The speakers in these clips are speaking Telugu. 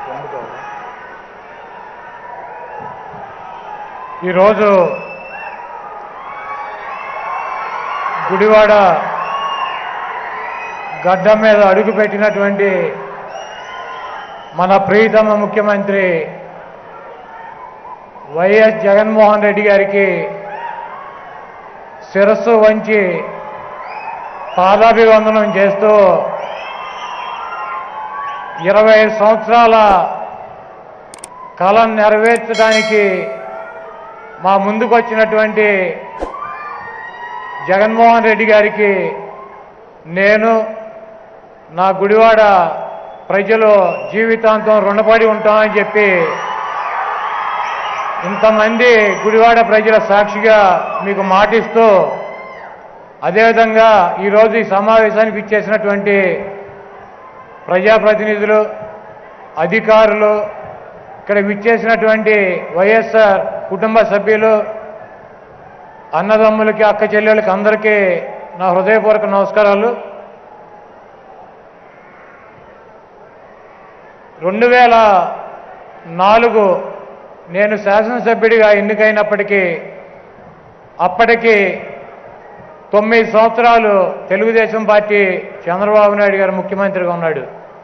ఈరోజు గుడివాడ గడ్డ మీద అడుగుపెట్టినటువంటి మన ప్రియతమ ముఖ్యమంత్రి వైఎస్ జగన్మోహన్ రెడ్డి గారికి శిరస్సు వంచి పాదాభివందనం చేస్తూ ఇరవై సంవత్సరాల కళ నెరవేర్చడానికి మా ముందుకు వచ్చినటువంటి జగన్మోహన్ రెడ్డి గారికి నేను నా గుడివాడ ప్రజలు జీవితాంతం రుణపడి ఉంటామని చెప్పి ఇంతమంది గుడివాడ ప్రజల సాక్షిగా మీకు మాటిస్తూ అదేవిధంగా ఈరోజు ఈ సమావేశానికి ఇచ్చేసినటువంటి ప్రజాప్రతినిధులు అధికారులు ఇక్కడ విచ్చేసినటువంటి వైఎస్ఆర్ కుటుంబ సభ్యులు అన్నదమ్ములకి అక్క చెల్లెళ్ళకి అందరికీ నా హృదయపూర్వక నమస్కారాలు రెండు వేల నాలుగు నేను శాసనసభ్యుడిగా ఎన్నికైనప్పటికీ అప్పటికి తొమ్మిది సంవత్సరాలు తెలుగుదేశం పార్టీ చంద్రబాబు నాయుడు గారు ముఖ్యమంత్రిగా ఉన్నాడు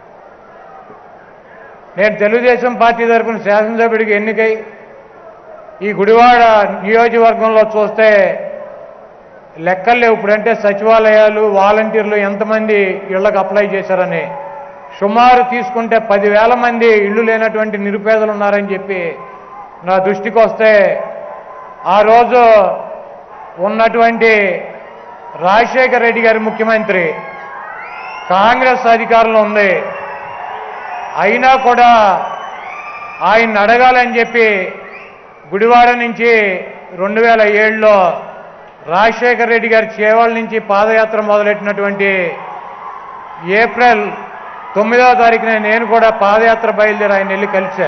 నేను తెలుగుదేశం పార్టీ తరఫున శాసనసభ్యుడికి ఎన్నికై ఈ గుడివాడ నియోజకవర్గంలో చూస్తే లెక్కలు లేవు ఇప్పుడంటే సచివాలయాలు వాలంటీర్లు ఎంతమంది ఇళ్లకు అప్లై చేశారని సుమారు తీసుకుంటే పదివేల మంది ఇళ్ళు లేనటువంటి నిరుపేదలు ఉన్నారని చెప్పి నా దృష్టికి వస్తే ఆ రోజు ఉన్నటువంటి రాజశేఖర రెడ్డి గారి ముఖ్యమంత్రి కాంగ్రెస్ అధికారంలో ఉంది అయినా కూడా ఆయన అడగాలని చెప్పి గుడివాడ నుంచి రెండు వేల ఏడులో రాజశేఖర రెడ్డి గారి చేవాళ్ళ నుంచి పాదయాత్ర మొదలెట్టినటువంటి ఏప్రిల్ తొమ్మిదవ తారీఖున నేను కూడా పాదయాత్ర బయలుదేరి ఆయన వెళ్ళి కలిసా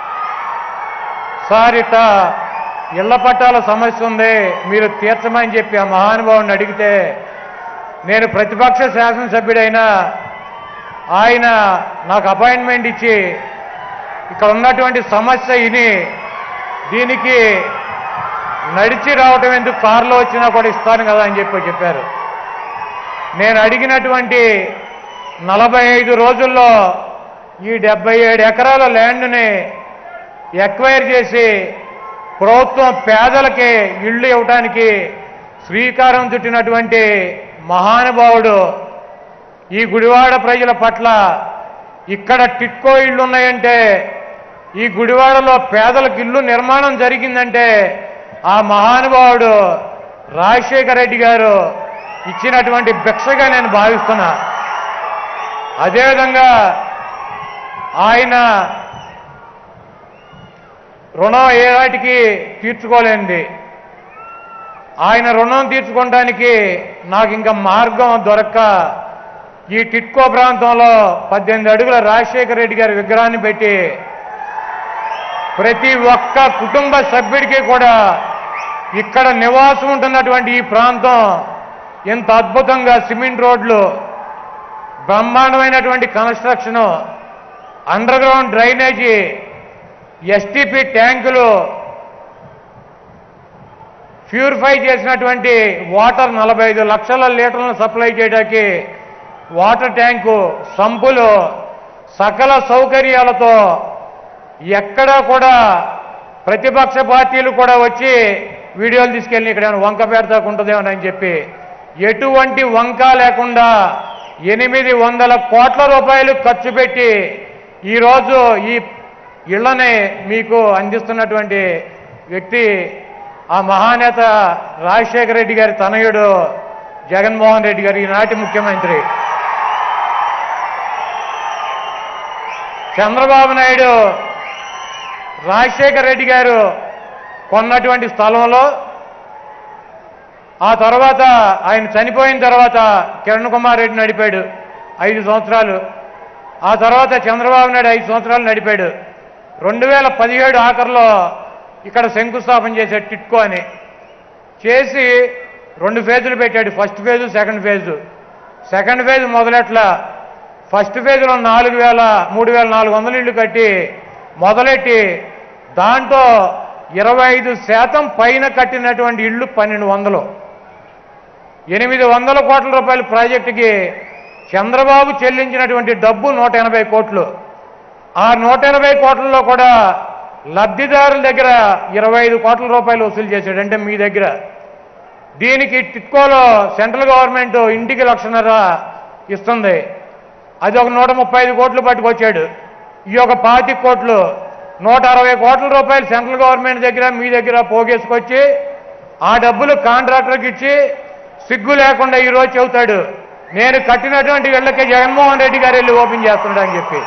సార్ ఇట్ట ఇళ్ల పట్టాల సమస్య ఉంది మీరు తీర్చమని చెప్పి ఆ మహానుభావుని అడిగితే నేను ప్రతిపక్ష శాసనసభ్యుడైనా ఆయన నాకు అపాయింట్మెంట్ ఇచ్చి ఇక్కడ ఉన్నటువంటి సమస్య ఇని దీనికి నడిచి రావటం ఎందుకు కారులో వచ్చినా కూడా ఇస్తాను కదా అని చెప్పి చెప్పారు నేను అడిగినటువంటి నలభై ఐదు రోజుల్లో ఈ డెబ్బై ఏడు ఎకరాల ల్యాండ్ని ఎక్వైర్ చేసి ప్రభుత్వం పేదలకి ఇళ్ళు ఇవ్వటానికి శ్రీకారం చుట్టినటువంటి మహానుభావుడు ఈ గుడివాడ ప్రజల పట్ల ఇక్కడ టిట్కో ఇళ్ళు ఉన్నాయంటే ఈ గుడివాడలో పేదలకు ఇల్లు నిర్మాణం జరిగిందంటే ఆ మహానుభావుడు రాజశేఖర రెడ్డి గారు ఇచ్చినటువంటి భిక్షగా నేను భావిస్తున్నా అదేవిధంగా ఆయన రుణం ఏ వాటికి తీర్చుకోలేంది ఆయన రుణం తీర్చుకోవడానికి నాకు ఇంకా మార్గం దొరక్క ఈ టిట్కో ప్రాంతంలో పద్దెనిమిది అడుగుల రాజశేఖర రెడ్డి గారి విగ్రహాన్ని పెట్టి ప్రతి ఒక్క కుటుంబ సభ్యుడికి కూడా ఇక్కడ నివాసం ఉంటున్నటువంటి ఈ ప్రాంతం ఎంత అద్భుతంగా సిమెంట్ రోడ్లు బ్రహ్మాండమైనటువంటి construction underground drainage STP ట్యాంకులు ప్యూరిఫై చేసినటువంటి వాటర్ నలభై ఐదు లక్షల లీటర్లను సప్లై చేయడానికి వాటర్ ట్యాంకు సంపులు సకల సౌకర్యాలతో ఎక్కడా కూడా ప్రతిపక్ష పార్టీలు కూడా వచ్చి వీడియోలు తీసుకెళ్ళి ఇక్కడ ఏమైనా వంక పెడతాకు ఉంటుందేమోనని చెప్పి ఎటువంటి వంక లేకుండా ఎనిమిది వందల కోట్ల రూపాయలు ఖర్చు పెట్టి ఈరోజు ఈ ఇళ్లని మీకు అందిస్తున్నటువంటి వ్యక్తి ఆ మహానేత రాజశేఖర రెడ్డి గారి తనయుడు జగన్మోహన్ రెడ్డి గారు ఈనాటి ముఖ్యమంత్రి చంద్రబాబు నాయుడు రాజశేఖర రెడ్డి గారు కొన్నటువంటి స్థలంలో ఆ తర్వాత ఆయన చనిపోయిన తర్వాత కిరణ్ కుమార్ రెడ్డి నడిపాడు ఐదు సంవత్సరాలు ఆ తర్వాత చంద్రబాబు నాయుడు ఐదు సంవత్సరాలు నడిపాడు రెండు వేల పదిహేడు ఆఖరిలో ఇక్కడ శంకుస్థాపన చేశాడు టిట్కో అని చేసి రెండు ఫేజులు పెట్టాడు first phase second phase second phase మొదలెట్ల ఫస్ట్ ఫేజ్లో నాలుగు వేల మూడు వేల నాలుగు వందల ఇళ్ళు కట్టి మొదలెట్టి దాంట్లో ఇరవై ఐదు శాతం పైన కట్టినటువంటి ఇళ్ళు పన్నెండు వందలు ఎనిమిది వందల కోట్ల రూపాయల ప్రాజెక్టుకి చంద్రబాబు చెల్లించినటువంటి డబ్బు నూట ఎనభై కోట్లు ఆ నూట ఎనభై కోట్లలో కూడా లబ్ధిదారుల దగ్గర ఇరవై ఐదు కోట్ల రూపాయలు వసూలు చేశాడు అంటే మీ దగ్గర దీనికి టిట్కోలో సెంట్రల్ గవర్నమెంట్ ఇంటికి లక్షన్నర ఇస్తుంది అది ఒక నూట ముప్పై ఐదు కోట్లు పట్టుకొచ్చాడు ఈ ఒక పాతి కోట్లు నూట అరవై కోట్ల రూపాయలు సెంట్రల్ గవర్నమెంట్ దగ్గర మీ దగ్గర పోగేసుకొచ్చి ఆ డబ్బులు కాంట్రాక్టర్కి ఇచ్చి సిగ్గు లేకుండా ఈరోజు చెబుతాడు నేను కట్టినటువంటి ఇళ్ళకి జగన్మోహన్ రెడ్డి గారు వెళ్ళి ఓపెన్ చేస్తున్నాడు అని చెప్పి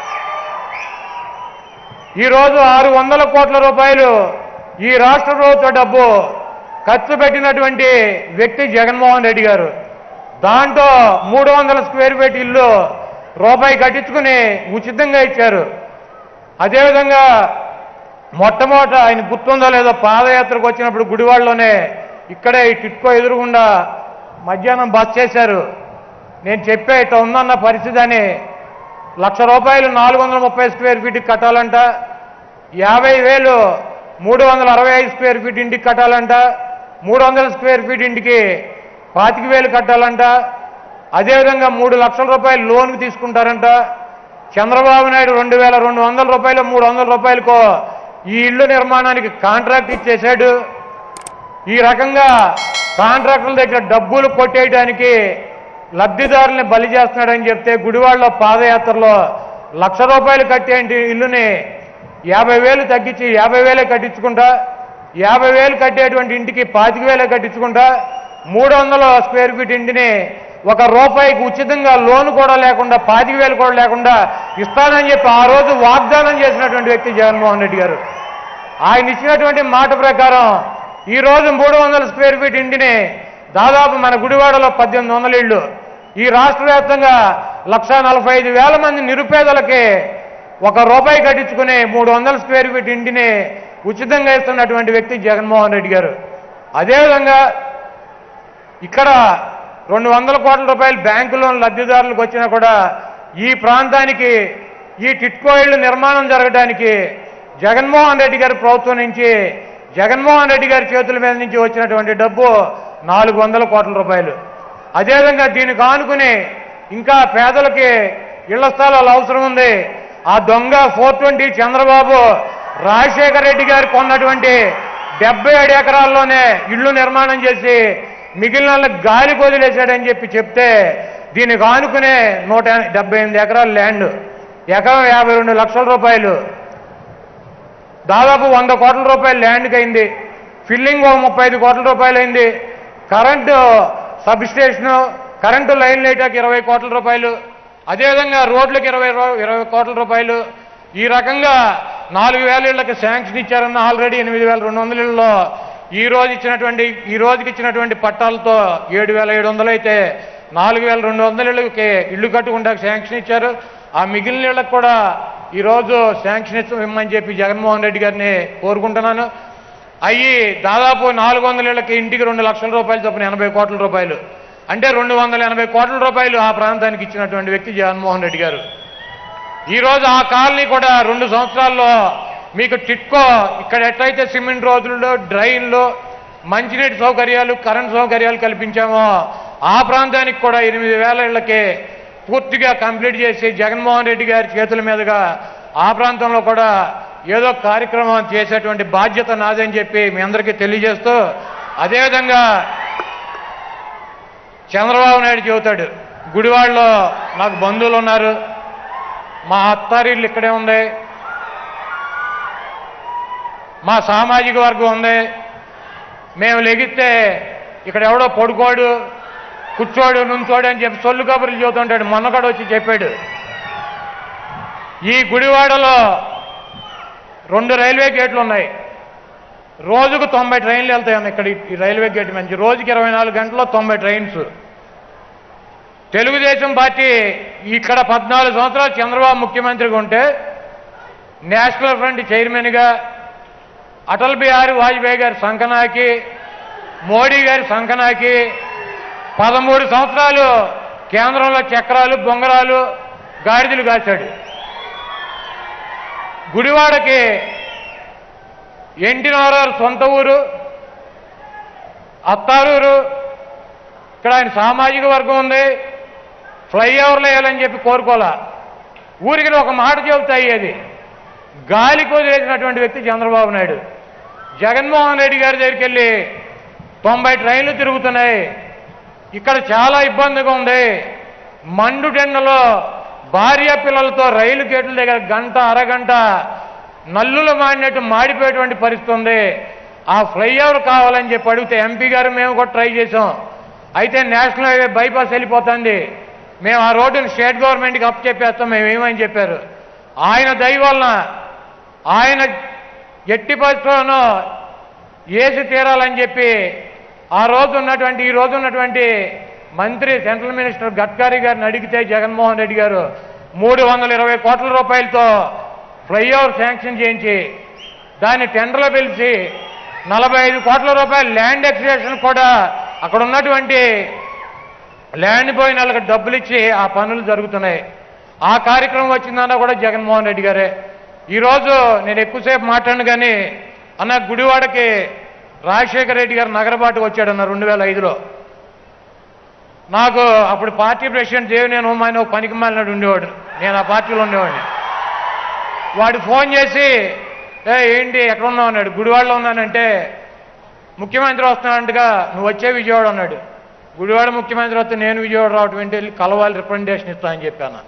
ఈరోజు ఆరు వందల కోట్ల రూపాయలు ఈ రాష్ట్ర ప్రభుత్వ డబ్బు ఖర్చు పెట్టినటువంటి వ్యక్తి జగన్మోహన్ రెడ్డి గారు దాంట్లో మూడు వందల స్క్వేర్ ఫీట్ ఇల్లు రూపాయి కట్టించుకుని ఉచితంగా ఇచ్చారు అదేవిధంగా మొట్టమొదట ఆయన గుర్తుందో లేదో పాదయాత్రకు వచ్చినప్పుడు గుడివాడలోనే ఇక్కడే ఈ టిట్కో ఎదురుగుండా మధ్యాహ్నం బస్ చేశారు నేను చెప్పే ఇట్లా ఉందన్న పరిస్థితి అని లక్ష రూపాయలు నాలుగు వందల ముప్పై స్క్వేర్ ఫీట్కి కట్టాలంట యాభై వేలు మూడు వందల అరవై ఐదు స్క్వేర్ ఫీట్ ఇంటికి కట్టాలంట మూడు వందల స్క్వేర్ ఫీట్ ఇంటికి పాతిక వేలు కట్టాలంట అదేవిధంగా మూడు లక్షల రూపాయలు లోన్కి తీసుకుంటారంట చంద్రబాబు నాయుడు రెండు వేల రెండు వందల రూపాయలు మూడు వందల రూపాయలకో ఈ ఇల్లు నిర్మాణానికి కాంట్రాక్ట్ ఇచ్చేశాడు ఈ రకంగా కాంట్రాక్టుల దగ్గర డబ్బులు కొట్టేయడానికి లబ్ధిదారుల్ని బలి చేస్తున్నాడని చెప్తే గుడివాడలో పాదయాత్రలో లక్ష రూపాయలు కట్టేంటి ఇల్లుని యాభై వేలు తగ్గించి యాభై వేలే కట్టించుకుంటా యాభై వేలు కట్టేటువంటి ఇంటికి పాతిక వేలే కట్టించుకుంటా మూడు వందల స్క్వేర్ ఫీట్ ఇంటిని ఒక రూపాయికి ఉచితంగా లోన్ కూడా లేకుండా పాతిక వేలు కూడా లేకుండా ఇస్తానని చెప్పి ఆ రోజు వాగ్దానం చేసినటువంటి వ్యక్తి జగన్మోహన్ రెడ్డి గారు ఆయన ఇచ్చినటువంటి మాట ప్రకారం ఈ రోజు మూడు వందల స్క్వేర్ ఫీట్ ఇంటిని దాదాపు మన గుడివాడలో పద్దెనిమిది వందల ఇళ్ళు ఈ రాష్ట్ర వ్యాప్తంగా లక్ష నలభై ఐదు వేల మంది నిరుపేదలకి ఒక రూపాయి కట్టించుకుని మూడు వందల స్క్వేర్ ఫీట్ ఇంటిని ఉచితంగా ఇస్తున్నటువంటి వ్యక్తి జగన్మోహన్ రెడ్డి గారు అదేవిధంగా ఇక్కడ రెండు వందల కోట్ల రూపాయలు బ్యాంకు లోన్ లబ్ధిదారులకు వచ్చినా కూడా ఈ ప్రాంతానికి ఈ టిట్కో ఇళ్ళు నిర్మాణం జరగడానికి జగన్మోహన్ రెడ్డి గారి ప్రభుత్వం నుంచి జగన్మోహన్ రెడ్డి గారి చేతుల మీద నుంచి వచ్చినటువంటి డబ్బు నాలుగు వందల కోట్ల రూపాయలు అదేవిధంగా దీనికి ఆనుకుని ఇంకా పేదలకి ఇళ్ల స్థలాలు అవసరం ఉంది ఆ దొంగ ఫోర్ ట్వంటీ చంద్రబాబు రాజశేఖర రెడ్డి గారు కొన్నటువంటి డెబ్బై ఏడు ఎకరాల్లోనే ఇళ్ళు నిర్మాణం చేసి మిగిలిన వాళ్ళకి గాలికి వదిలేశాడని చెప్పి చెప్తే దీనికి ఆనుకునే నూట డెబ్బై ఎనిమిది ఎకరాల ల్యాండ్ ఎకరం యాభై రెండు లక్షల రూపాయలు దాదాపు వంద కోట్ల రూపాయలు ల్యాండ్కి అయింది ఫిల్లింగ్ ఒక ముప్పై ఐదు కోట్ల రూపాయలు అయింది current substation current line లైటాకి ఇరవై కోట్ల రూపాయలు అదేవిధంగా రోడ్లకు ఇరవై రూ- ఇరవై కోట్ల రూపాయలు ఈ రకంగా నాలుగు వేల ఇళ్లకి శాంక్షన్ ఇచ్చారన్న ఆల్రెడీ ఎనిమిది వేల రెండు వందల ఇళ్ళలో ఈ రోజు ఇచ్చినటువంటి ఈ రోజుకి ఇచ్చినటువంటి పట్టాలతో ఏడు వేల ఏడు వందలు అయితే నాలుగు వేల రెండు వందల ఇళ్ళకి ఇల్లు కట్టుకుంటా శాంక్షన్ ఇచ్చారు ఆ మిగిలిన ఇళ్ళకి కూడా ఈరోజు శాంక్షన్ ఇచ్చ- ఇమ్మని చెప్పి జగన్మోహన్ రెడ్డి గారిని కోరుకుంటున్నాను అయ్యి దాదాపు నాలుగు వందల ఇళ్ళకి ఇంటికి రెండు లక్షల రూపాయలు చొప్పున ఎనభై కోట్ల రూపాయలు అంటే రెండు వందల ఎనభై కోట్ల రూపాయలు ఆ ప్రాంతానికి ఇచ్చినటువంటి వ్యక్తి జగన్మోహన్ రెడ్డి గారు ఈ రోజు ఆ కాలనీ కూడా రెండు సంవత్సరాల్లో మీకు టిట్కో ఇక్కడ ఎట్లయితే సిమెంట్ రోడ్లు డ్రైన్లు మంచినీటి సౌకర్యాలు కరెంట్ సౌకర్యాలు కల్పించామో ఆ ప్రాంతానికి కూడా ఎనిమిది వేల ఇళ్లకి పూర్తిగా కంప్లీట్ చేసి జగన్మోహన్ రెడ్డి గారి చేతుల మీదుగా ఆ ప్రాంతంలో కూడా ఏదో కార్యక్రమం చేసేటువంటి బాధ్యత నాదని చెప్పి మీ అందరికీ తెలియజేస్తూ అదేవిధంగా చంద్రబాబు నాయుడు చెబుతాడు గుడివాడలో నాకు బంధువులు ఉన్నారు మా అత్తారిల్లు ఇక్కడే ఉంది మా సామాజిక వర్గం ఉంది మేము లెగిస్తే ఇక్కడ ఎవడో పడుకోడు కూర్చోడు నుంచోడు అని చెప్పి సొల్లు కబుర్లు చెబుతుంటాడు మొన్నకడ వచ్చి చెప్పాడు ఈ గుడివాడలో రెండు రైల్వే గేట్లు ఉన్నాయి రోజుకు తొంభై ట్రైన్లు వెళ్తాయన్న ఇక్కడ ఈ రైల్వే గేట్ నుంచి రోజుకి ఇరవై నాలుగు గంటల్లో తొంభై ట్రైన్స్ తెలుగుదేశం పార్టీ ఇక్కడ పద్నాలుగు సంవత్సరాలు చంద్రబాబు ముఖ్యమంత్రిగా ఉంటే నేషనల్ ఫ్రంట్ చైర్మన్గా అటల్ బిహారీ వాజ్పేయి గారి సంకనాకి మోడీ గారి సంకనాకి పదమూడు సంవత్సరాలు కేంద్రంలో చక్రాలు బొంగరాలు గాడిదలు కాశాడు గుడివాడకి ఎన్టీ రామారావు సొంత ఊరు అత్తారూరు ఇక్కడ ఆయన సామాజిక వర్గం ఉంది ఫ్లైఓవర్లు వేయాలని చెప్పి కోరుకోలే ఊరికి ఒక మాట చెబుతా అయ్యేది గాలికి వదిలేసినటువంటి వ్యక్తి చంద్రబాబు నాయుడు జగన్మోహన్ రెడ్డి గారి దగ్గరికి వెళ్ళి తొంభై ట్రైన్లు తిరుగుతున్నాయి ఇక్కడ చాలా ఇబ్బందిగా ఉంది మండు టెండలో భార్య పిల్లలతో రైలు గేట్ల దగ్గర గంట అరగంట నల్లులు మాడినట్టు మాడిపోయేటువంటి పరిస్థితి ఉంది ఆ ఫ్లైఓవర్ కావాలని చెప్పి అడిగితే ఎంపీ గారు మేము కూడా ట్రై చేసాం అయితే నేషనల్ హైవే బైపాస్ వెళ్ళిపోతుంది మేము ఆ రోడ్డుని స్టేట్ గవర్నమెంట్కి అప్ చెప్పేస్తాం మేము ఏమని చెప్పారు ఆయన దయ వలన ఆయన ఎట్టి పరిస్థితుల్లోనూ ఏసి తీరాలని చెప్పి ఆ రోజు ఉన్నటువంటి ఈ రోజు ఉన్నటువంటి మంత్రి సెంట్రల్ మినిస్టర్ గడ్కరీ గారిని అడిగితే జగన్మోహన్ రెడ్డి గారు మూడు వందల ఇరవై కోట్ల రూపాయలతో ఫ్లైఓవర్ శాంక్షన్ చేయించి దాన్ని టెండర్లో పిలిచి నలభై ఐదు కోట్ల రూపాయల ల్యాండ్ ఎక్స్టేషన్ కూడా అక్కడ ఉన్నటువంటి ల్యాండ్ పోయిన వాళ్ళకి డబ్బులు ఇచ్చి ఆ పనులు జరుగుతున్నాయి ఆ కార్యక్రమం వచ్చిందన్నా కూడా జగన్మోహన్ రెడ్డి గారే ఈరోజు నేను ఎక్కువసేపు మాట్లాడను కానీ అన్న గుడివాడకి రాజశేఖర రెడ్డి గారు నగరబాటుకు వచ్చాడన్న రెండు వేల ఐదులో నాకు అప్పుడు పార్టీ ప్రెసిడెంట్ దేవినేని ఉమ్మాయిని ఒక పనికి మాలినాడు ఉండేవాడు నేను ఆ పార్టీలో ఉండేవాడిని వాడు ఫోన్ చేసి ఏ ఏంటి ఎక్కడ ఉన్నావు అన్నాడు గుడివాడలో ఉన్నానంటే ముఖ్యమంత్రి వస్తున్నాడంటగా నువ్వు వచ్చే విజయవాడ అన్నాడు గుడివాడ ముఖ్యమంత్రి వస్తే నేను విజయవాడ రావటం ఏంటి వెళ్ళి కలవాలి రిప్రజెంటేషన్ ఇస్తానని చెప్పాను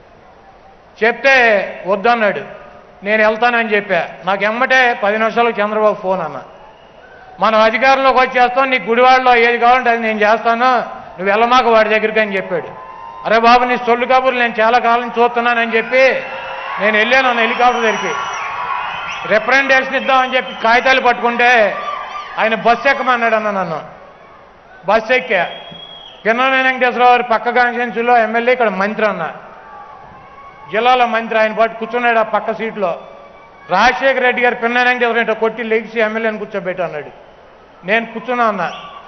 చెప్తే వద్దన్నాడు నేను వెళ్తానని చెప్పా నాకు ఎమ్మటే పది నిమిషాలకు చంద్రబాబు ఫోన్ అన్న మనం అధికారంలోకి వచ్చేస్తాం నీకు గుడివాడలో ఏది కావాలంటే అది నేను చేస్తాను నువ్వు వెళ్ళమాక వాడి దగ్గరికి అని చెప్పాడు అరే బాబు నీ సొల్లు కబుర్లు నేను చాలా కాలం చూస్తున్నానని చెప్పి నేను వెళ్ళాను అన్న హెలికాప్టర్ దగ్గరికి రిప్రజెంటేషన్ ఇద్దామని చెప్పి కాగితాలు పట్టుకుంటే ఆయన బస్సు ఎక్కమన్నాడు అన్న నన్ను బస్సు ఎక్కా పిన్నల వెంకటేశ్వరరావు గారి పక్క కాన్స్టిట్యున్సీలో ఎమ్మెల్యే ఇక్కడ మంత్రి అన్న జిల్లాలో మంత్రి ఆయన పాటు కూర్చున్నాడు ఆ పక్క సీట్లో రాజశేఖర రెడ్డి గారు పిన్న వెంకటేశ్వర రెడ్డి కొట్టి లెగిసి ఎమ్మెల్యేని కూర్చోబెట్టి అన్నాడు నేను కూర్చున్నా అన్నా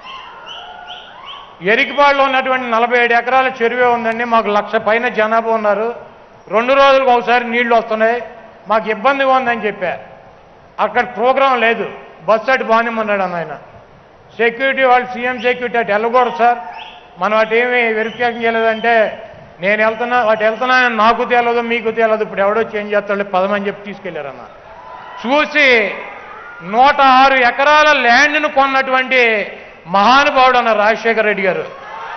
ఎరికిపాడులో ఉన్నటువంటి నలభై ఏడు ఎకరాల చెరువే ఉందండి మాకు లక్ష పైన జనాభా ఉన్నారు రెండు రోజులకు ఒకసారి నీళ్లు వస్తున్నాయి మాకు ఇబ్బందిగా ఉందని చెప్పా అక్కడ ప్రోగ్రాం లేదు బస్సు అటు బానిమన్నాడు అన్న ఆయన సెక్యూరిటీ వాళ్ళు సీఎం సెక్యూరిటీ అటు వెళ్ళకూడదు సార్ మనం అటు ఏమి వెరిఫికేషన్ చేయలేదంటే నేను వెళ్తున్నా అటు వెళ్తున్నా నాకు తెలియదు మీకు తెలియదు ఇప్పుడు ఎవడో చేంజ్ చేస్తాడు పదమని చెప్పి తీసుకెళ్లారన్న చూసి నూట ఆరు ఎకరాల ల్యాండ్ను కొన్నటువంటి మహానుభావుడు అన్న రాజశేఖర రెడ్డి గారు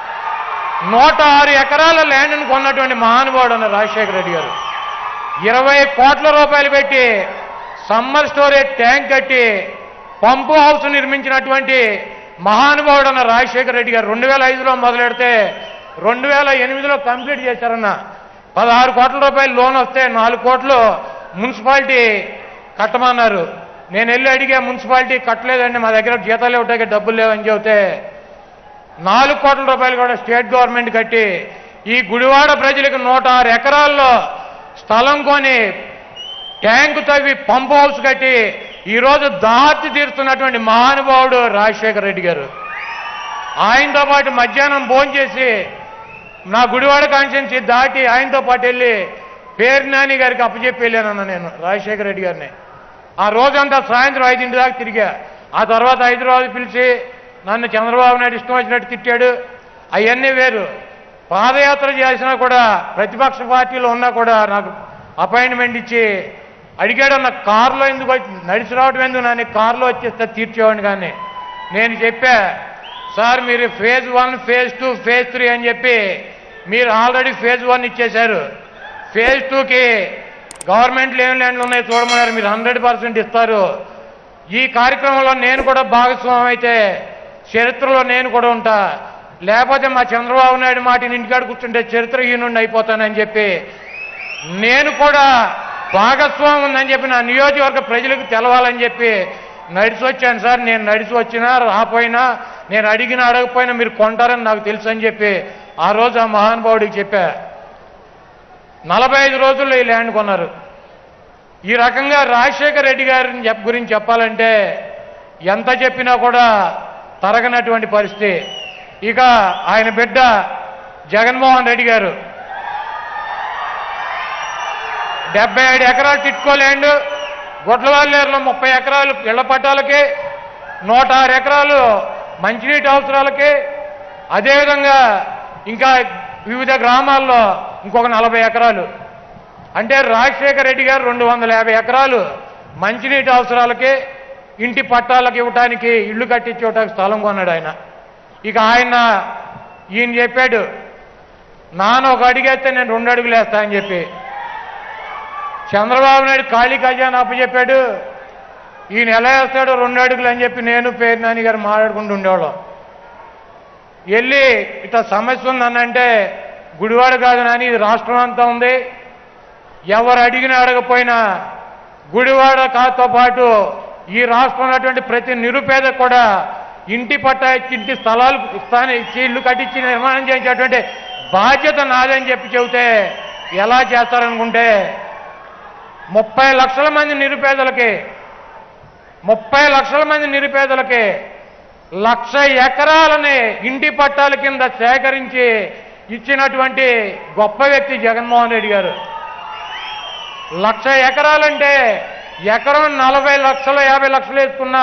నూట ఆరు ఎకరాల ల్యాండ్ను కొన్నటువంటి మహానుభావుడు అన్న రాజశేఖర రెడ్డి గారు ఇరవై కోట్ల రూపాయలు పెట్టి సమ్మర్ స్టోరేజ్ ట్యాంక్ కట్టి పంపు హౌస్ నిర్మించినటువంటి మహానుభావుడు అన్న రాజశేఖర రెడ్డి గారు రెండు వేల ఐదులో మొదలెడితే రెండు వేల ఎనిమిదిలో కంప్లీట్ చేశారన్న పదహారు కోట్ల రూపాయలు లోన్ వస్తే నాలుగు కోట్లు మున్సిపాలిటీ కట్టమన్నారు నేను వెళ్ళి అడిగా మున్సిపాలిటీ కట్టలేదండి మా దగ్గర జీతాలు ఇవ్వటానికి డబ్బులు లేవని చెబితే నాలుగు కోట్ల రూపాయలు కూడా స్టేట్ గవర్నమెంట్ కట్టి ఈ గుడివాడ ప్రజలకు నూట ఆరు ఎకరాల్లో స్థలం కొని ట్యాంకు తవ్వి పంప్ హౌస్ కట్టి ఈరోజు దాటి తీరుతున్నటువంటి మహానుభావుడు రాజశేఖర రెడ్డి గారు ఆయనతో పాటు మధ్యాహ్నం భోజనం చేసి నా గుడివాడ కాన్స్టిట్యున్సీ దాటి ఆయనతో పాటు వెళ్ళి పేరు నాని గారికి అప్పచెప్పి వెళ్ళానన్న నేను రాజశేఖర రెడ్డి గారిని ఆ రోజంతా సాయంత్రం ఐదింటి దాకా తిరిగా ఆ తర్వాత హైదరాబాద్ పిలిచి నన్ను చంద్రబాబు నాయుడు ఇష్టం వచ్చినట్టు తిట్టాడు అవన్నీ వేరు పాదయాత్ర చేసినా కూడా ప్రతిపక్ష పార్టీలో ఉన్నా కూడా నాకు అపాయింట్మెంట్ ఇచ్చి అడిగాడు అన్న కారులో ఎందుకు వచ్చి నడిచి రావడం ఎందుకు నన్ను కారులో వచ్చేస్తే తీర్చేవాడిని కానీ నేను చెప్పా సార్ మీరు phase one phase two phase three అని చెప్పి మీరు ఆల్రెడీ ఫేజ్ వన్ ఇచ్చేశారు ఫేజ్ టూకి గవర్నమెంట్లో ఏం ల్యాండ్లు ఉన్నాయి చూడమన్నారు మీరు హండ్రెడ్ పర్సెంట్ ఇస్తారు ఈ కార్యక్రమంలో నేను కూడా భాగస్వామి అయితే చరిత్రలో నేను కూడా ఉంటా లేకపోతే మా చంద్రబాబు నాయుడు మాట ఇంటికాడ కూర్చుంటే చరిత్రహీనుండి అయిపోతానని చెప్పి నేను కూడా భాగస్వామి ఉందని చెప్పి నా నియోజకవర్గ ప్రజలకు తెలవాలని చెప్పి నడిచి వచ్చాను సార్ నేను నడిచి వచ్చినా రాపోయినా నేను అడిగినా అడగపోయినా మీరు కొంటారని నాకు తెలుసు అని చెప్పి ఆ రోజు ఆ మహానుభావుడికి చెప్పా నలభై ఐదు రోజుల్లో ఈ ల్యాండ్ కొన్నారు ఈ రకంగా రాజశేఖర రెడ్డి గారిని చెప్ గురించి చెప్పాలంటే ఎంత చెప్పినా కూడా తరగనటువంటి పరిస్థితి ఇక ఆయన బిడ్డ జగన్మోహన్ రెడ్డి గారు డెబ్బై ఏడు ఎకరాలు టిట్కో ల్యాండ్ గుడ్లవాళ్ళేరులో ముప్పై ఎకరాలు ఇళ్ల పట్టాలకి నూట ఆరు ఎకరాలు మంచినీటి అవసరాలకి అదేవిధంగా ఇంకా వివిధ గ్రామాల్లో ఇంకొక నలభై ఎకరాలు అంటే రాజశేఖర రెడ్డి గారు రెండు వందల యాభై ఎకరాలు మంచినీటి అవసరాలకి ఇంటి పట్టాలకు ఇవ్వటానికి ఇల్లు కట్టించుకోవటానికి స్థలం కొన్నాడు ఆయన ఇక ఆయన ఈయన చెప్పాడు నాన్న ఒక అడిగేస్తే నేను రెండు అడుగులు వేస్తా అని చెప్పి చంద్రబాబు నాయుడు ఖాళీ ఖజానా అప్పచెప్పాడు ఈయన ఎలా వేస్తాడో రెండు అడుగులు అని చెప్పి నేను పేరు నాని గారు మాట్లాడుకుంటూ ఉండేవాళ్ళం వెళ్ళి ఇట్లా సమస్య ఉందనంటే గుడివాడ కాదు నాని ఇది రాష్ట్రం అంతా ఉంది ఎవరు అడిగినా అడగపోయినా గుడివాడ కాతో పాటు ఈ రాష్ట్రంలో ఉన్నటువంటి ప్రతి నిరుపేద కూడా ఇంటి పట్టా ఇచ్చి ఇంటి స్థలాలు స్థానం ఇచ్చి ఇల్లు కట్టించి నిర్మాణం చేయించేటువంటి బాధ్యత నాదని చెప్పి చెబితే ఎలా చేస్తారనుకుంటే ముప్పై లక్షల మంది నిరుపేదలకి ముప్పై లక్షల మంది నిరుపేదలకి లక్ష ఎకరాలని ఇంటి పట్టాల కింద సేకరించి ఇచ్చినటువంటి గొప్ప వ్యక్తి జగన్మోహన్ రెడ్డి గారు లక్ష ఎకరాలంటే ఎకరం నలభై లక్షలు యాభై లక్షలు వేసుకున్నా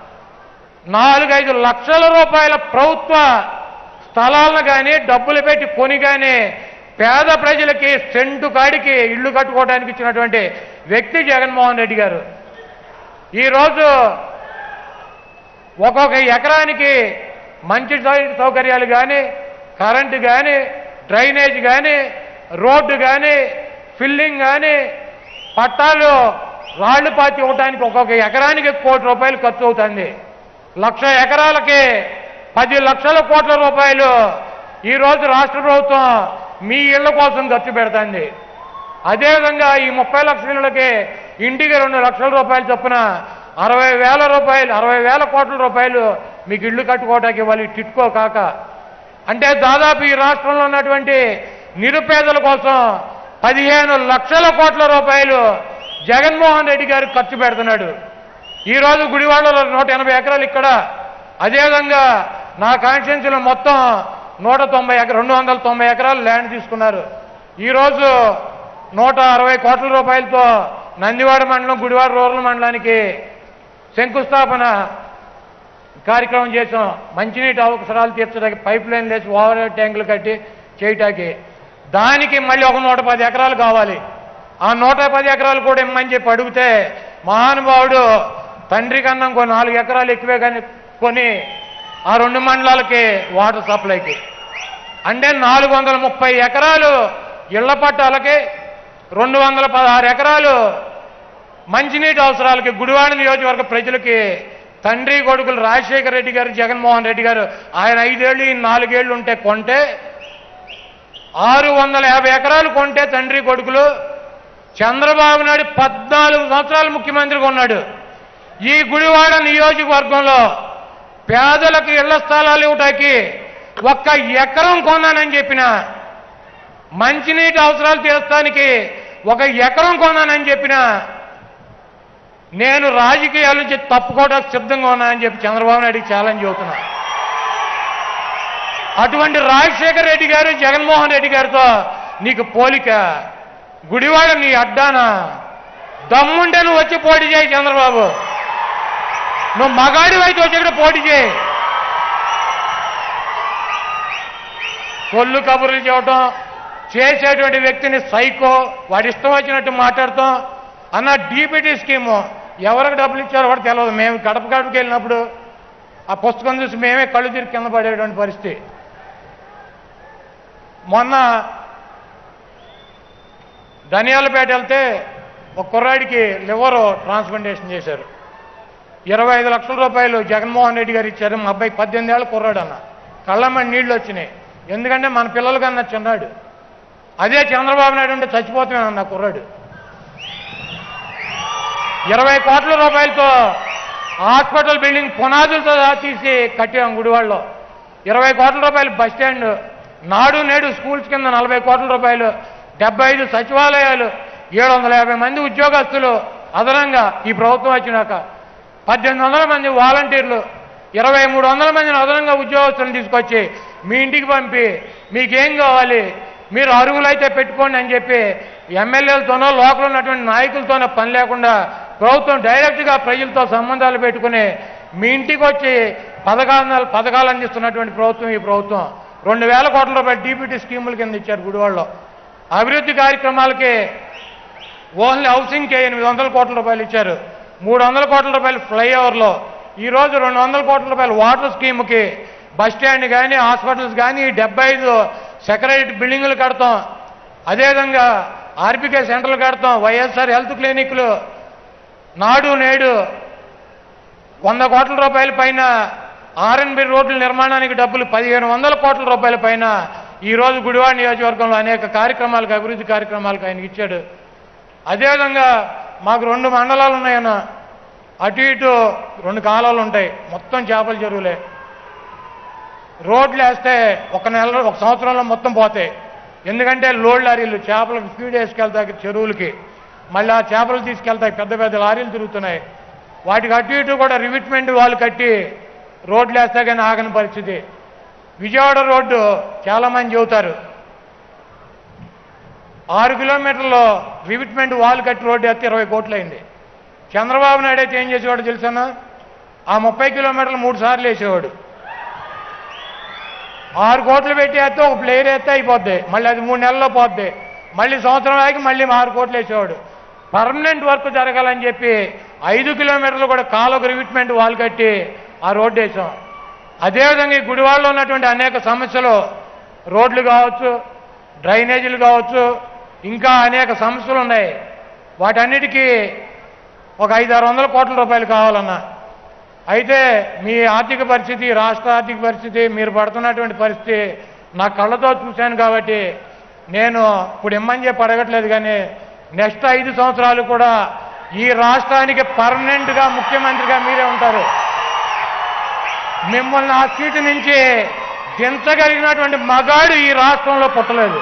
నాలుగైదు లక్షల రూపాయల ప్రభుత్వ స్థలాలను కానీ డబ్బులు పెట్టి కొని కానీ పేద ప్రజలకి సెంటు కాడికి ఇల్లు కట్టుకోవడానికి ఇచ్చినటువంటి వ్యక్తి జగన్మోహన్ రెడ్డి గారు ఈరోజు ఒక్కొక్క ఎకరానికి మంచి సౌ- సౌకర్యాలు కానీ కరెంటు కానీ డ్రైనేజ్ కానీ రోడ్డు కానీ ఫిల్లింగ్ కానీ పట్టాలు రాళ్లు పాతి ఇవ్వడానికి ఒక్కొక్క ఎకరానికి కోటి రూపాయలు ఖర్చు అవుతుంది లక్ష ఎకరాలకి పది లక్షల కోట్ల రూపాయలు ఈరోజు రాష్ట్ర ప్రభుత్వం మీ ఇళ్ల కోసం ఖర్చు పెడుతుంది అదేవిధంగా ఈ ముప్పై లక్షల ఇళ్ళకి ఇంటికి రెండు లక్షల రూపాయలు చొప్పున అరవై వేల రూపాయలు అరవై వేల కోట్ల రూపాయలు మీకు ఇల్లు కట్టుకోవటానికి ఇవ్వాలి టిట్కో కాక అంటే దాదాపు ఈ రాష్ట్రంలో ఉన్నటువంటి నిరుపేదల కోసం పదిహేను లక్షల కోట్ల రూపాయలు జగన్మోహన్ రెడ్డి గారు ఖర్చు పెడుతున్నాడు ఈరోజు గుడివాడలో నూట ఎనభై ఎకరాలు ఇక్కడ అదేవిధంగా నా కాన్స్టిట్యున్సీలో మొత్తం నూట తొంభై ఎకర రెండు వందల తొంభై ఎకరాలు ల్యాండ్ తీసుకున్నారు ఈరోజు నూట అరవై కోట్ల రూపాయలతో నందివాడ మండలం గుడివాడ రూరల్ మండలానికి శంకుస్థాపన కార్యక్రమం చేసాం మంచినీటి అవసరాలు తీర్చడానికి పైప్ లైన్ వేసి ఓవర్ హెడ్ ట్యాంకులు కట్టి చేయటానికి దానికి మళ్ళీ ఒక నూట పది ఎకరాలు కావాలి ఆ నూట పది ఎకరాలు కూడా ఇమ్మని చెప్పి అడిగితే మహానుభావుడు తండ్రి కన్నా ఇంకో నాలుగు ఎకరాలు ఎక్కువే కానీ కొని ఆ రెండు మండలాలకి వాటర్ సప్లైకి అంటే నాలుగు వందల ముప్పై ఎకరాలు ఇళ్ల పట్టాలకి రెండు వందల పదహారు ఎకరాలు మంచినీటి అవసరాలకి గుడివాడ నియోజకవర్గ ప్రజలకి తండ్రి కొడుకులు రాజశేఖర రెడ్డి గారు జగన్మోహన్ రెడ్డి గారు ఆయన ఐదేళ్ళు ఈ నాలుగేళ్లు ఉంటే కొంటే ఆరు వందల యాభై ఎకరాలు కొంటే తండ్రి కొడుకులు చంద్రబాబు నాయుడు పద్నాలుగు సంవత్సరాలు ముఖ్యమంత్రిగా ఉన్నాడు ఈ గుడివాడ నియోజకవర్గంలో పేదలకు ఇళ్ల స్థలాలు ఇవ్వటానికి ఒక్క ఎకరం కొన్నానని చెప్పిన మంచినీటి అవసరాలు తీర్చడానికి ఒక ఎకరం కొన్నానని చెప్పిన నేను రాజకీయాల నుంచి తప్పుకోవడానికి సిద్ధంగా ఉన్నానని చెప్పి చంద్రబాబు నాయుడికి ఛాలెంజ్ అవుతున్నా అటువంటి రాజశేఖర రెడ్డి గారు జగన్మోహన్ రెడ్డి గారితో నీకు పోలిక గుడివాడ నీ అడ్డానా దమ్ముంటే నువ్వు వచ్చి పోటీ చేయి చంద్రబాబు నువ్వు మగాడి అయితే వచ్చి ఇక్కడ పోటీ చేయి కొల్లు కబుర్లు చేయటం చేసేటువంటి వ్యక్తిని సైకో వాడి ఇష్టం వచ్చినట్టు మాట్లాడతాం అన్న డీపీటీ స్కీము ఎవరికి డబ్బులు ఇచ్చారో కూడా తెలియదు మేము గడప గడపకి వెళ్ళినప్పుడు ఆ పుస్తకం చూసి మేమే కళ్ళు తిరిగి కింద పడేటువంటి పరిస్థితి మొన్న ధనియాలపేట వెళ్తే ఒక కుర్రాడికి లివర్ ట్రాన్స్ప్లాంటేషన్ చేశారు ఇరవై ఐదు లక్షల రూపాయలు జగన్మోహన్ రెడ్డి గారు ఇచ్చారు మా అబ్బాయి పద్దెనిమిది ఏళ్ళ కుర్రాడు అన్న కళ్ళమ్మని నీళ్లు వచ్చినాయి ఎందుకంటే మన పిల్లలు కన్నా చిన్నాడు అదే చంద్రబాబు నాయుడు ఉంటే చచ్చిపోతామేనన్న కుర్రాడు ఇరవై కోట్ల రూపాయలతో హాస్పిటల్ బిల్డింగ్ పునాదులతో తీసి కట్టాం గుడివాడలో ఇరవై కోట్ల రూపాయలు బస్ స్టాండ్ నాడు నేడు స్కూల్స్ కింద నలభై కోట్ల రూపాయలు డెబ్బై ఐదు సచివాలయాలు ఏడు వందల యాభై మంది ఉద్యోగస్తులు అదనంగా ఈ ప్రభుత్వం వచ్చినాక పద్దెనిమిది వందల మంది వాలంటీర్లు ఇరవై మూడు వందల మందిని అదనంగా ఉద్యోగస్తులను తీసుకొచ్చి మీ ఇంటికి పంపి మీకేం కావాలి మీరు అరువులైతే పెట్టుకోండి అని చెప్పి ఎమ్మెల్యేలతోనో లోకల్ ఉన్నటువంటి నాయకులతోనో పని లేకుండా ప్రభుత్వం డైరెక్ట్గా ప్రజలతో సంబంధాలు పెట్టుకుని మీ ఇంటికి వచ్చి పథకాలు పథకాలు అందిస్తున్నటువంటి ప్రభుత్వం ఈ ప్రభుత్వం రెండు వేల కోట్ల రూపాయలు డీబీటీ స్కీముల కింద ఇచ్చారు గుడివాడలో అభివృద్ధి కార్యక్రమాలకి ఓన్లీ హౌసింగ్కి ఎనిమిది వందల కోట్ల రూపాయలు ఇచ్చారు మూడు వందల కోట్ల రూపాయలు ఫ్లైఓవర్లో ఈరోజు రెండు వందల కోట్ల రూపాయలు వాటర్ స్కీమ్కి బస్ స్టాండ్ కానీ హాస్పిటల్స్ కానీ డెబ్బై ఐదు సెక్రటరీ బిల్డింగులు కడతాం అదేవిధంగా ఆర్బికే సెంటర్లు కడతాం వైఎస్ఆర్ హెల్త్ క్లినిక్లు నాడు నేడు వంద కోట్ల రూపాయల పైన ఆర్ఎన్బి రోడ్ల నిర్మాణానికి డబ్బులు పదిహేను వందల కోట్ల రూపాయల పైన ఈ రోజు గుడివాడ నియోజకవర్గంలో అనేక కార్యక్రమాలకు అభివృద్ధి కార్యక్రమాలకు ఆయనకి ఇచ్చాడు అదేవిధంగా మాకు రెండు మండలాలు ఉన్నాయన్న అటు ఇటు రెండు కాలాలు ఉంటాయి మొత్తం చేపల చెరువులే రోడ్లు వేస్తే ఒక నెల ఒక సంవత్సరంలో మొత్తం పోతాయి ఎందుకంటే లోడ్ లారీలు చేపలకు ఫీడ్ వేసుకెళ్తాయి చెరువులకి మళ్ళీ ఆ చేపలు తీసుకెళ్తాయి పెద్ద పెద్ద లారీలు తిరుగుతున్నాయి వాటికి అటు ఇటు కూడా రివిట్మెంట్ వాళ్ళు కట్టి రోడ్లు వేస్తే కానీ ఆగని పరిస్థితి విజయవాడ రోడ్డు చాలామంది చెబుతారు ఆరు కిలోమీటర్లు రివిట్మెంట్ వాల్ కట్టి రోడ్డు వేస్తే ఇరవై కోట్లు అయింది చంద్రబాబు నాయుడు అయితే ఏం చేసేవాడు తెలుసన్నా ఆ ముప్పై కిలోమీటర్లు మూడు సార్లు వేసేవాడు ఆరు కోట్లు పెట్టి వేస్తే ఒక ప్లేయర్ వేస్తే అయిపోద్ది మళ్ళీ అది మూడు నెలల్లో పోద్ది మళ్ళీ సంవత్సరం ఆగి మళ్ళీ ఆరు కోట్లు వేసేవాడు పర్మనెంట్ వర్క్ జరగాలని చెప్పి ఐదు కిలోమీటర్లు కూడా కాలువకు రివిట్మెంట్ వాల్ కట్టి ఆ రోడ్డు వేసాం అదేవిధంగా ఈ గుడివాడలో ఉన్నటువంటి అనేక సమస్యలు రోడ్లు కావచ్చు డ్రైనేజీలు కావచ్చు ఇంకా అనేక సమస్యలు ఉన్నాయి వాటన్నిటికీ ఒక ఐదు ఆరు వందల కోట్ల రూపాయలు కావాలన్నా అయితే మీ ఆర్థిక పరిస్థితి రాష్ట్ర ఆర్థిక పరిస్థితి మీరు పడుతున్నటువంటి పరిస్థితి నా కళ్ళతో చూశాను కాబట్టి నేను ఇప్పుడు ఇమ్మని చెప్పి అడగట్లేదు కానీ నెక్స్ట్ ఐదు సంవత్సరాలు కూడా ఈ రాష్ట్రానికి పర్మనెంట్గా ముఖ్యమంత్రిగా మీరే ఉంటారు మిమ్మల్ని ఆ సీటు నుంచి దించగలిగినటువంటి మగాడు ఈ రాష్ట్రంలో పుట్టలేదు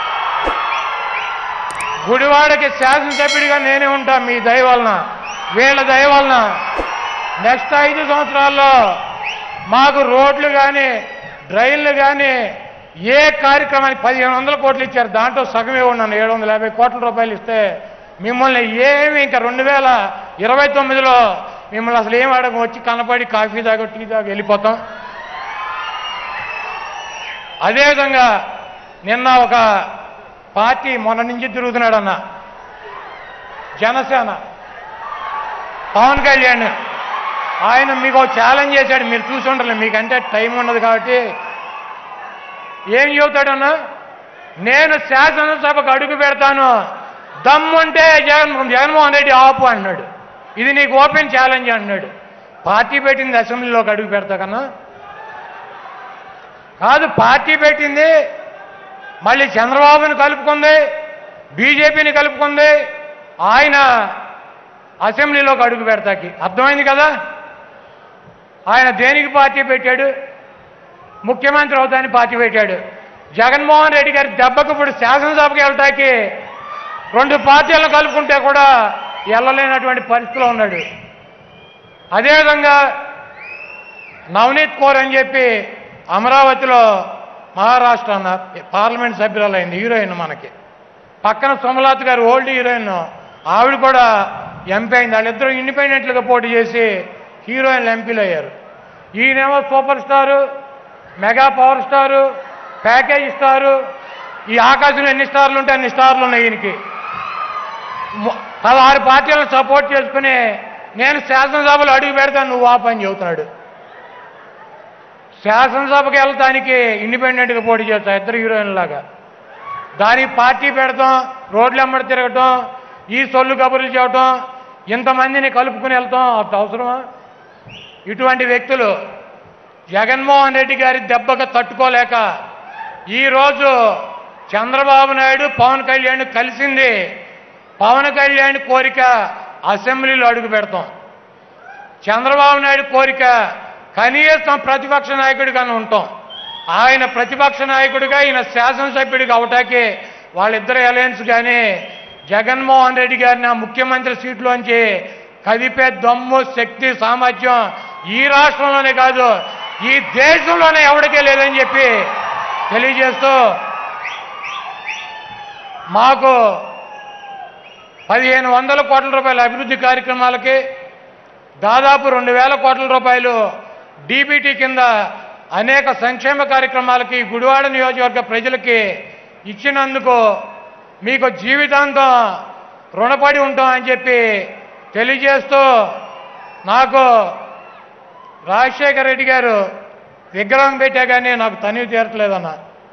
గుడివాడకి శాసనసభ్యుడిగా నేనే ఉంటా మీ దయ వలన వీళ్ళ దయ వలన నెక్స్ట్ ఐదు సంవత్సరాల్లో మాకు రోడ్లు కానీ డ్రైన్లు కానీ ఏ కార్యక్రమానికి పదిహేను వందల కోట్లు ఇచ్చారు దాంట్లో సగమే ఉన్నాను ఏడు వందల యాభై కోట్ల రూపాయలు ఇస్తే మిమ్మల్ని ఏమి ఇంకా రెండు వేల ఇరవై తొమ్మిదిలో మిమ్మల్ని అసలు ఏం అడగ వచ్చి కనపడి కాఫీ తాగో టీ తాగో వెళ్ళిపోతాం అదేవిధంగా నిన్న ఒక పార్టీ మొన్న నుంచి తిరుగుతున్నాడు అన్న జనసేన పవన్ కళ్యాణ్ ఆయన మీకు ఒక ఛాలెంజ్ చేశాడు మీరు చూసి ఉండలే మీకంటే టైం ఉండదు కాబట్టి ఏం చెబుతాడన్నా నేను శాసనసభకు అడుగు పెడతాను దమ్ముంటే జగన్ జగన్మోహన్ రెడ్డి ఆపు అన్నాడు ఇది నీకు ఓపెన్ ఛాలెంజ్ అన్నాడు పార్టీ పెట్టింది అసెంబ్లీలోకి అడుగు పెడతా కన్నా కాదు పార్టీ పెట్టింది మళ్ళీ చంద్రబాబుని కలుపుకుంది బీజేపీని కలుపుకుంది ఆయన అసెంబ్లీలోకి అడుగు పెడతాకి అర్థమైంది కదా ఆయన దేనికి పార్టీ పెట్టాడు ముఖ్యమంత్రి అవుతానికి పార్టీ పెట్టాడు జగన్మోహన్ రెడ్డి గారి దెబ్బకు ఇప్పుడు శాసనసభకి వెళ్తాకి రెండు పార్టీలను కలుపుకుంటే కూడా వెళ్ళలేనటువంటి పరిస్థితిలో ఉన్నాడు అదేవిధంగా నవనీత్ కౌర్ అని చెప్పి అమరావతిలో మహారాష్ట్ర అన్న పార్లమెంట్ సభ్యురాలైంది హీరోయిన్ మనకి పక్కన సుమలత గారు ఓల్డ్ హీరోయిన్ ఆవిడ కూడా ఎంపీ అయింది వాళ్ళిద్దరూ ఇండిపెండెంట్లుగా పోటీ చేసి హీరోయిన్లు ఎంపీలు అయ్యారు ఈయనేమో super star mega power star package star ఈ ఆకాశంలో ఎన్ని స్టార్లు ఉంటే అన్ని స్టార్లు ఉన్నాయి ఈయనకి ము- పదహారు పార్టీలను సపోర్ట్ చేసుకుని నేను శాసనసభలో అడుగు పెడతాను నువ్వు ఆ పని చెబుతున్నాడు శాసనసభకి వెళ్తానికి ఇండిపెండెంట్గా పోటీ చేస్తా ఇద్దరు హీరోయిన్లాగా దానికి పార్టీ పెడతాం రోడ్లు ఎమ్మడి తిరగటం ఈ సొల్లు కబుర్లు చేయటం ఇంతమందిని కలుపుకుని వెళ్తాం అంత అవసరమా ఇటువంటి వ్యక్తులు జగన్మోహన్ రెడ్డి గారి దెబ్బకు తట్టుకోలేక ఈరోజు చంద్రబాబు నాయుడు పవన్ కళ్యాణ్ కలిసింది పవన్ కళ్యాణ్ కోరిక అసెంబ్లీలో అడుగు పెడతాం చంద్రబాబు నాయుడు కోరిక కనీసం ప్రతిపక్ష నాయకుడిగానే ఉంటాం ఆయన ప్రతిపక్ష నాయకుడిగా ఈయన శాసనసభ్యుడిగా అవటానికి వాళ్ళిద్దరు అలయన్స్ కానీ జగన్మోహన్ రెడ్డి గారిని ఆ ముఖ్యమంత్రి సీట్లోంచి కదిపే దమ్ము శక్తి సామర్థ్యం ఈ రాష్ట్రంలోనే కాదు ఈ దేశంలోనే ఎవరికే లేదని చెప్పి తెలియజేస్తూ మాకు పదిహేను వందల కోట్ల రూపాయల అభివృద్ధి కార్యక్రమాలకి దాదాపు రెండు వేల కోట్ల రూపాయలు డీబీటీ కింద అనేక సంక్షేమ కార్యక్రమాలకి గుడివాడ నియోజకవర్గ ప్రజలకి ఇచ్చినందుకు మీకు జీవితాంతం రుణపడి ఉంటాం అని చెప్పి తెలియజేస్తూ నాకు రాజశేఖర రెడ్డి గారు విగ్రహం పెట్టా కానీ నాకు తనివి తీరట్లేదన్న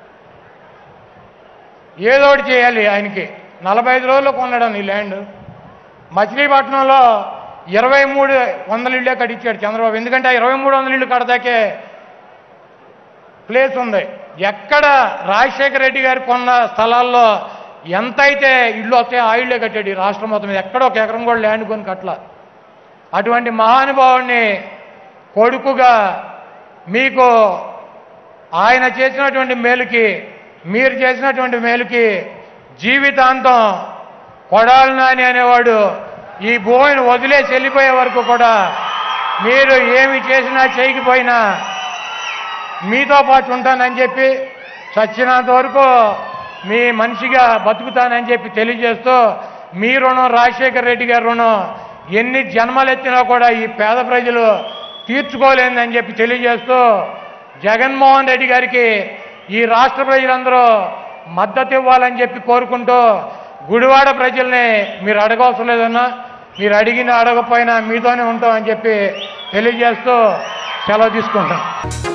ఏదో ఒకటి చేయాలి ఆయనకి నలభై ఐదు రోజుల్లో కొన్నాడు ఈ ల్యాండ్ మచిలీపట్నంలో ఇరవై మూడు వందల ఇళ్ళే కట్టించాడు చంద్రబాబు ఎందుకంటే ఆ ఇరవై మూడు వందల ఇళ్ళు కడదాకే ప్లేస్ ఉంది ఎక్కడ రాజశేఖర రెడ్డి గారు కొన్న స్థలాల్లో ఎంత అయితే ఇళ్ళు వస్తాయో ఆ ఇళ్ళే కట్టాడు ఈ రాష్ట్రం మొత్తం మీద ఎక్కడ ఒక ఎకరం కూడా ల్యాండ్ కొని కట్టల అటువంటి మహానుభావుడిని కొడుకుగా మీకు ఆయన చేసినటువంటి మేలుకి మీరు చేసినటువంటి మేలుకి జీవితాంతం కొడాలి నాని అనేవాడు ఈ భూమిని వదిలేసి వెళ్ళిపోయే వరకు కూడా మీరు ఏమి చేసినా చేయకపోయినా మీతో పాటు ఉంటానని చెప్పి చచ్చినంత వరకు మీ మనిషిగా బతుకుతానని చెప్పి తెలియజేస్తూ మీ రుణం రాజశేఖర రెడ్డి గారి రుణం ఎన్ని జన్మలెత్తినా కూడా ఈ పేద ప్రజలు తీర్చుకోలేదని చెప్పి తెలియజేస్తూ జగన్మోహన్ రెడ్డి గారికి ఈ రాష్ట్ర ప్రజలందరూ మద్దతు ఇవ్వాలని చెప్పి కోరుకుంటూ గుడివాడ ప్రజల్ని మీరు అడగవసరం లేదన్నా మీరు అడిగిన అడగపోయినా మీతోనే ఉంటామని చెప్పి తెలియజేస్తూ సెలవు తీసుకుంటాం